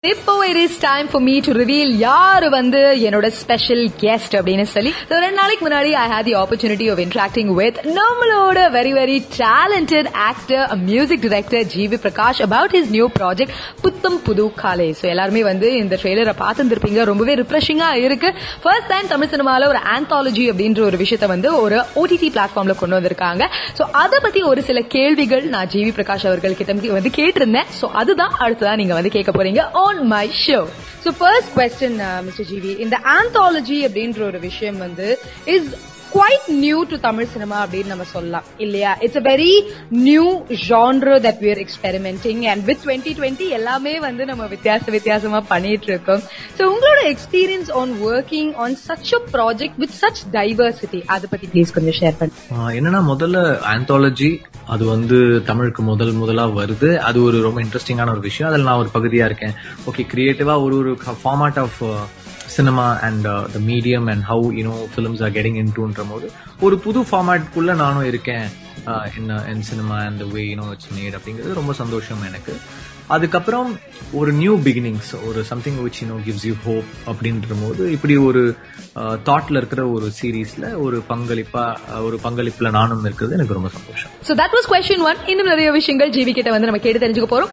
இப்போ it is time for me to reveal யாரு வந்து என்னோட ஸ்பெஷல் கெஸ்ட் அப்படின்னு சொல்லி So, ரெண்டு நாளைக்கு முன்னாடி I had the opportunity of interacting with நம்மளோட very very talented actor music director G V Prakash about his new project Putham Pudhu காலை ஸோ எல்லாருமே வந்து இந்த ட்ரெய்லரை பார்த்துருப்பீங்க ரொம்பவே ரிஃப்ரெஷிங்கா இருக்கு ஃபர்ஸ்ட் டைம் தமிழ் சினிமால ஒரு ஆந்தாலஜி அப்படின்ற ஒரு விஷயத்த வந்து ஒரு ஓடிடி பிளாட்ஃபார்ம்ல கொண்டு வந்திருக்காங்க ஸோ அதை பத்தி ஒரு சில கேள்விகள் நான் ஜிவி பிரகாஷ் அவர்கள் கிட்ட வந்து கேட்டிருந்தேன் ஸோ அதுதான் அடுத்ததா நீங்க வந்து கேட்க போறீங்க on my show so first question mister G V இந்த ஆந்தாலஜி அப்படின்ற ஒரு விஷயம் வந்து is quite new to Tamil cinema அப்படின்னு நம்ம சொல்லலாம் இல்லையா it's a very new genre that we are experimenting and with twenty twenty எல்லாமே வந்து நம்ம வித்தியாச வித்தியாசமா பண்ணிட்டு இருக்கோம் ஸோ உங்களோட experience on working on such a project with such diversity அதை பத்தி ப்ளீஸ் கொஞ்சம் ஷேர் பண்ணி ஆஹ் என்னன்னா முதல்ல ஆந்தாலஜி அது வந்து தமிழுக்கு முதல் முதலா வருது அது ஒரு ரொம்ப இன்ட்ரெஸ்டிங்கான ஒரு விஷயம் அதில் நான் ஒரு பகுதியா இருக்கேன் ஓகே கிரியேட்டிவா ஒரு ஒரு format of cinema and the medium and how you know films are getting in டூன்ற போது ஒரு புது ஃபார்மேட்குள்ள நானும் இருக்கேன் in in cinema and way you know it's made அப்படிங்கிறது ரொம்ப சந்தோஷம் எனக்கு அதுக்கப்புறம் ஒரு நியூ பிகினிங்ஸ் ஒரு something which you know gives you hope அப்படின்ற போது இப்படி ஒரு தாட்ல இருக்கிற ஒரு சீரீஸ்ல ஒரு பங்களிப்பா அஹ், ஒரு பங்களிப்புல நானும் இருக்கிறது எனக்கு ரொம்ப சந்தோஷம் so that was question one இன்னும் நிறைய விஷயங்கள் ஜிவி கிட்ட வந்து நம்ம கேட்டு தெரிஞ்சுக்க போறோம்